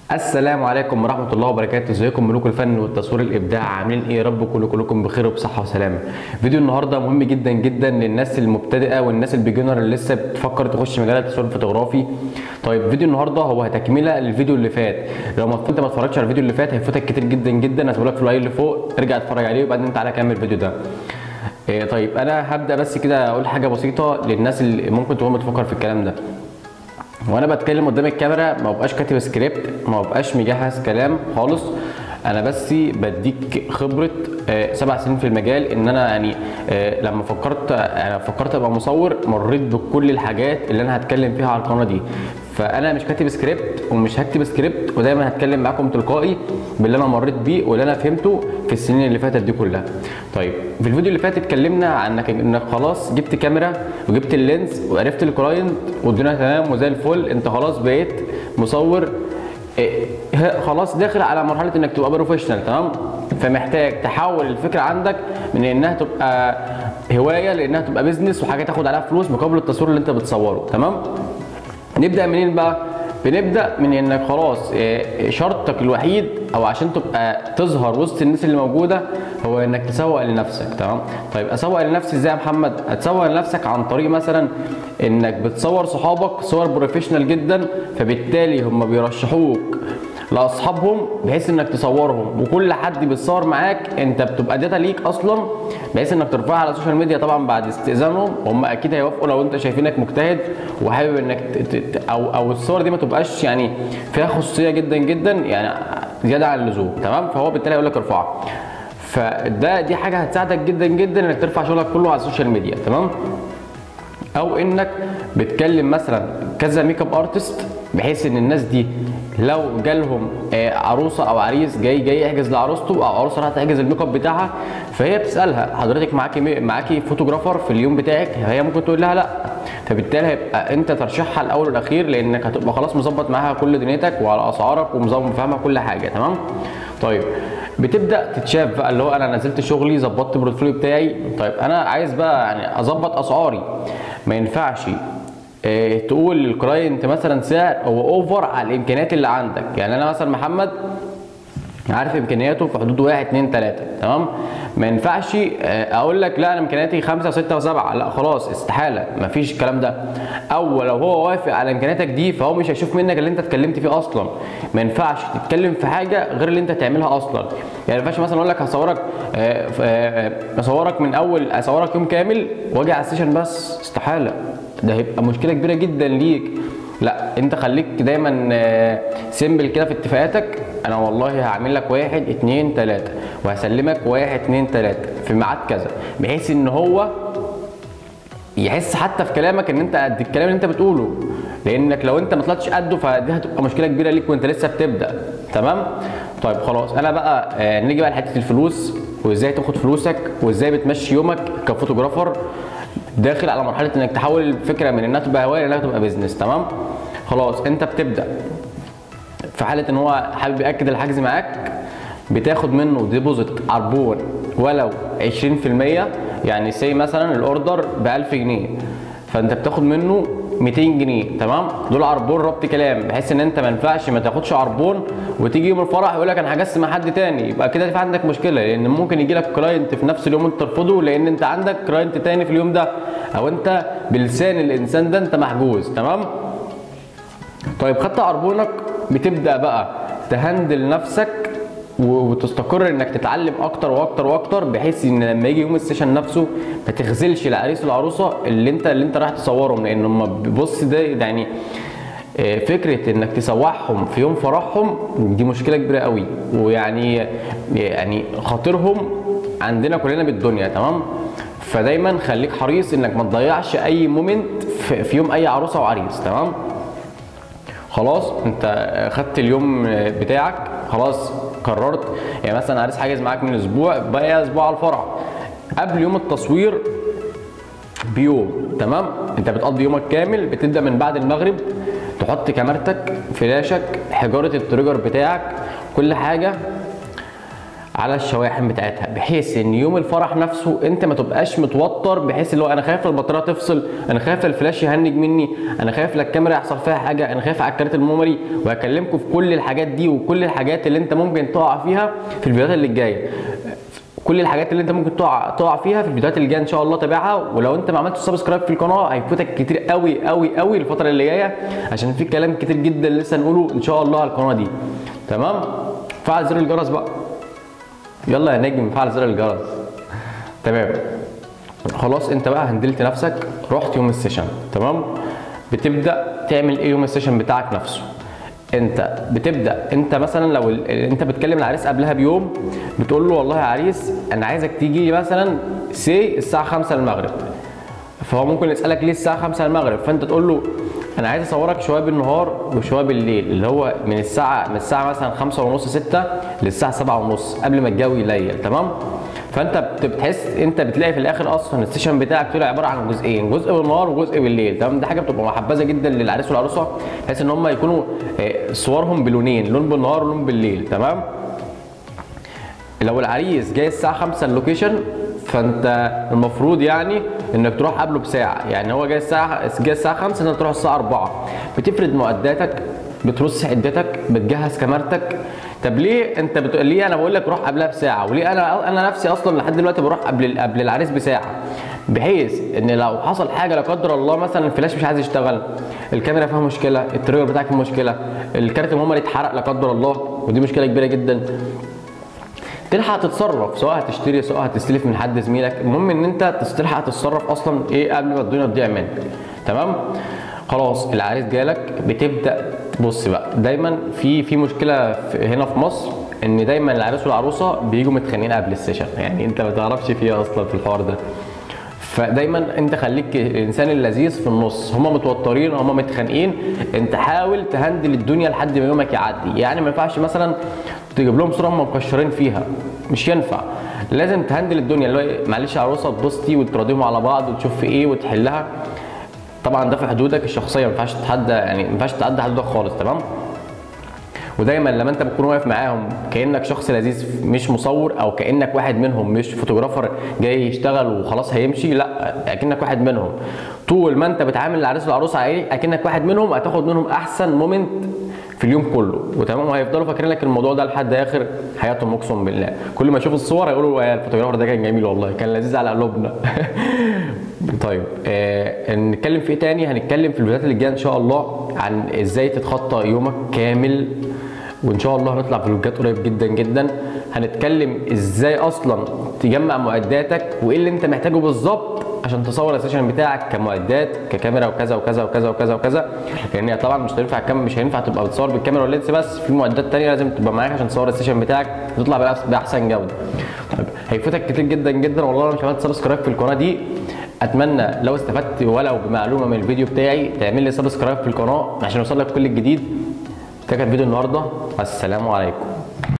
السلام عليكم ورحمة الله وبركاته ازيكم ملوك الفن والتصوير الابداع عاملين ايه يا رب كل كلكم بخير وبصحة وسلامة فيديو النهاردة مهم جدا جدا للناس المبتدئة والناس البيجنر اللي لسه بتفكر تخش مجال التصوير الفوتوغرافي طيب فيديو النهاردة هو تكملة للفيديو اللي فات لو ما انت ما اتفرجتش على الفيديو اللي فات هيفوتك كتير جدا جدا هسيبه لك في اللايك اللي فوق ارجع اتفرج عليه وبعدين تعالى كمل الفيديو ده إيه طيب انا هبدا بس كده اقول حاجه بسيطه للناس اللي ممكن تكون بتفكر في الكلام ده وانا بتكلم قدام الكاميرا ما ببقاش كاتب سكريبت ما ببقاش مجهز كلام خالص انا بس بديك خبره آه، سبع سنين في المجال ان انا يعني آه، لما فكرت انا فكرت ابقى مصور مريت بكل الحاجات اللي انا هتكلم فيها على القناه دي فانا مش كاتب سكريبت ومش هكتب سكريبت ودايما هتكلم معاكم تلقائي باللي انا مريت بيه واللي انا فهمته في السنين اللي فاتت دي كلها طيب في الفيديو اللي فات اتكلمنا عن انك انك خلاص جبت كاميرا وجبت اللينز وعرفت الكلاينت والدنيا تمام وزي الفل انت خلاص بقيت مصور إيه، ه- خلاص داخل على مرحله انك تبقى بروفيشنال تمام فمحتاج تحول الفكره عندك من انها تبقى هوايه لانها تبقى بيزنس وحاجه تاخد عليها فلوس مقابل التصوير اللي انت بتصوره تمام نبدا منين بقى بنبدا من انك خلاص إيه، شرطك الوحيد او عشان تبقى تظهر وسط الناس اللي موجوده هو انك تسوق لنفسك تمام طيب اسوق لنفسي ازاي يا محمد هتسوق لنفسك عن طريق مثلا انك بتصور صحابك صور بروفيشنال جدا فبالتالي هم بيرشحوك لاصحابهم بحيث انك تصورهم وكل حد بيتصور معاك انت بتبقى داتا ليك اصلا بحيث انك ترفعها على السوشيال ميديا طبعا بعد استئذانهم هم اكيد هيوافقوا لو انت شايفينك مجتهد وحابب انك ت- ت- ت- او او الصور دي ما تبقاش يعني فيها خصوصيه جدا جدا يعني زياده عن اللزوم تمام فهو بالتالي هيقول لك ارفعها فده دي حاجه هتساعدك جدا جدا انك ترفع شغلك كله على السوشيال ميديا تمام او انك بتكلم مثلا كذا ميك اب ارتست بحيث ان الناس دي لو جالهم آه، عروسه او عريس جاي جاي يحجز لعروسته او عروسه راح تحجز الميك اب بتاعها فهي بتسالها حضرتك معاكي مي- معاكي فوتوجرافر في اليوم بتاعك هي ممكن تقول لها لا فبالتالي هيبقى انت ترشيحها الاول والاخير لانك هتبقى خلاص مظبط معاها كل دنيتك وعلى اسعارك ومظبط فاهمها كل حاجه تمام طيب بتبدا تتشاف بقى اللي هو انا نزلت شغلي ظبطت البورتفوليو بتاعي طيب انا عايز بقى يعني اظبط اسعاري ما ينفعش آه، تقول للكلاينت مثلا سعر هو اوفر على الامكانيات اللي عندك يعني انا مثلا محمد عارف امكانياته في حدود 1 2 3 تمام ما ينفعش آه، اقول لك لا انا امكانياتي 5 6 و7 لا خلاص استحاله ما فيش الكلام ده او لو هو وافق على امكانياتك دي فهو مش هيشوف منك اللي انت اتكلمت فيه اصلا ما ينفعش تتكلم في حاجه غير اللي انت تعملها اصلا يعني ما ينفعش مثلا اقول لك هصورك آه، ف- آه، آه، اصورك من اول اصورك يوم كامل واجي على السيشن بس استحاله ده هيبقى مشكله كبيره جدا ليك لا انت خليك دايما آه، سيمبل كده في اتفاقاتك انا والله هعمل لك واحد اتنين تلاته وهسلمك واحد اتنين تلاته في ميعاد كذا بحيث ان هو يحس حتى في كلامك ان انت قد الكلام اللي انت بتقوله لانك لو انت ما طلعتش قده فدي هتبقى مشكله كبيره ليك وانت لسه بتبدا تمام طيب خلاص انا بقى آه نيجي بقى لحته الفلوس وازاي تاخد فلوسك وازاي بتمشي يومك كفوتوجرافر داخل على مرحله انك تحول الفكره من انها تبقى هوايه لانها تبقى بيزنس تمام خلاص انت بتبدا في حاله ان هو حابب ياكد الحجز معاك بتاخد منه ديبوزيت عربون ولو 20% يعني سي مثلا الاوردر ب 1000 جنيه فانت بتاخد منه 200 جنيه تمام دول عربون ربط كلام بحيث ان انت ما ينفعش ما تاخدش عربون وتيجي يوم الفرح يقول لك انا حجزت مع حد تاني يبقى كده في عندك مشكله لان ممكن يجي لك كلاينت في نفس اليوم انت ترفضه لان انت عندك كلاينت تاني في اليوم ده او انت بلسان الانسان ده انت محجوز تمام طيب خدت عربونك بتبدا بقى تهندل نفسك و- وتستقر انك تتعلم اكتر واكتر واكتر بحيث ان لما يجي يوم السيشن نفسه ما تخذلش العريس والعروسه اللي انت اللي انت رايح تصورهم لان هم بص ده ده يعني آه، فكره انك تسوحهم في يوم فرحهم دي مشكله كبيره قوي ويعني يعني خاطرهم عندنا كلنا بالدنيا تمام فدايما خليك حريص انك ما تضيعش اي مومنت في في يوم اي عروسه وعريس تمام خلاص انت خدت اليوم بتاعك خلاص قررت يعني مثلا عايز حاجز معاك من اسبوع بقى اسبوع على الفرح قبل يوم التصوير بيوم تمام انت بتقضي يومك كامل بتبدا من بعد المغرب تحط كاميرتك فلاشك حجاره التريجر بتاعك كل حاجه على الشواحن بتاعتها بحيث ان يوم الفرح نفسه انت ما تبقاش متوتر بحيث اللي هو انا خايف البطاريه تفصل انا خايف الفلاش يهنج مني انا خايف لا الكاميرا يحصل فيها حاجه انا خايف على الكارت الميموري وهكلمكم في كل الحاجات دي وكل الحاجات اللي انت ممكن تقع فيها في الفيديوهات اللي الجايه كل الحاجات اللي انت ممكن تقع تقع فيها في الفيديوهات اللي جايه ان شاء الله تابعها ولو انت ما عملتش سبسكرايب في القناه هيفوتك كتير قوي قوي قوي الفتره اللي جايه عشان في كلام كتير جدا لسه نقوله ان شاء الله على القناه دي تمام فعل زر الجرس بقى يلا يا نجم فعل زر الجرس تمام خلاص انت بقى هندلت نفسك رحت يوم السيشن تمام بتبدا تعمل ايه يوم السيشن بتاعك نفسه انت بتبدا انت مثلا لو ال- انت بتكلم العريس قبلها بيوم بتقول له والله يا عريس انا عايزك تيجي لي مثلا سي الساعه 5 المغرب فهو ممكن يسالك ليه الساعه 5 المغرب فانت تقول له انا عايز اصورك شويه بالنهار وشويه بالليل اللي هو من الساعه من الساعه مثلا 5 ونص 6 للساعه 7 ونص قبل ما الجو يليل تمام فانت بت- بتحس انت بتلاقي في الاخر اصلا السيشن بتاعك طلع عباره عن جزئين جزء بالنهار وجزء بالليل تمام دي حاجه بتبقى محبذه جدا للعريس والعروسه بحيث ان هم يكونوا آه، صورهم بلونين لون بالنهار ولون بالليل تمام لو العريس جاي الساعه 5 اللوكيشن فانت المفروض يعني انك تروح قبله بساعه يعني هو جاي الساعه جاي الساعه 5 انت تروح الساعه 4 بتفرد معداتك بترص عدتك بتجهز كاميرتك طب ليه انت بتقول ليه انا بقول لك روح قبلها بساعه وليه انا انا نفسي اصلا لحد دلوقتي بروح قبل قبل العريس بساعه بحيث ان لو حصل حاجه لا قدر الله مثلا الفلاش مش عايز يشتغل الكاميرا فيها مشكله التريجر بتاعك فيه مشكله الكارت الميموري اتحرق لا قدر الله ودي مشكله كبيره جدا تلحق تتصرف سواء هتشتري سواء هتستلف من حد زميلك المهم ان انت تلحق تتصرف اصلا ايه قبل ما الدنيا تضيع منك تمام خلاص العريس جالك بتبدا بص بقى دايما في في مشكله في هنا في مصر ان دايما العريس والعروسه بيجوا متخانقين قبل السيشن يعني انت ما تعرفش فيها اصلا في الحوار ده فدايما انت خليك الانسان اللذيذ في النص هم متوترين هم متخانقين انت حاول تهندل الدنيا لحد ما يومك يعدي يعني ما ينفعش مثلا تجيب لهم صوره هم مكشرين فيها مش ينفع لازم تهندل الدنيا اللي هو إيه، معلش يا عروسه تبصتي وتراضيهم على بعض وتشوف في ايه وتحلها طبعا ده في حدودك الشخصيه ما ينفعش تتعدى يعني ما ينفعش تعدي حدودك خالص تمام ودايما لما انت بتكون واقف معاهم كانك شخص لذيذ مش مصور او كانك واحد منهم مش فوتوغرافر جاي يشتغل وخلاص هيمشي لا اكنك واحد منهم طول ما انت بتعامل العريس والعروسه عليه اكنك واحد منهم هتاخد منهم احسن مومنت في اليوم كله وتمام وهيفضلوا فاكرين لك الموضوع ده لحد اخر حياتهم اقسم بالله كل ما يشوفوا الصور هيقولوا يا الفوتوغرافر ده كان جميل والله كان لذيذ على قلوبنا طيب آه نتكلم في ايه تاني هنتكلم في الفيديوهات اللي جايه ان شاء الله عن ازاي تتخطى يومك كامل وان شاء الله هنطلع فلوجات قريب جدا جدا هنتكلم ازاي اصلا تجمع معداتك وايه اللي انت محتاجه بالظبط عشان تصور السيشن بتاعك كمعدات ككاميرا وكذا وكذا وكذا وكذا وكذا لان هي طبعا مش هينفع كم مش هينفع تبقى بتصور بالكاميرا واللينس بس في معدات تانية لازم تبقى معاك عشان تصور السيشن بتاعك وتطلع بأحس- باحسن جوده طيب هيفوتك كتير جدا جدا والله لو مش عملت سبسكرايب في القناه دي اتمنى لو استفدت ولو بمعلومه من الفيديو بتاعي تعمل لي سبسكرايب في القناه عشان يوصلك كل الجديد ده كان فيديو النهارده السلام عليكم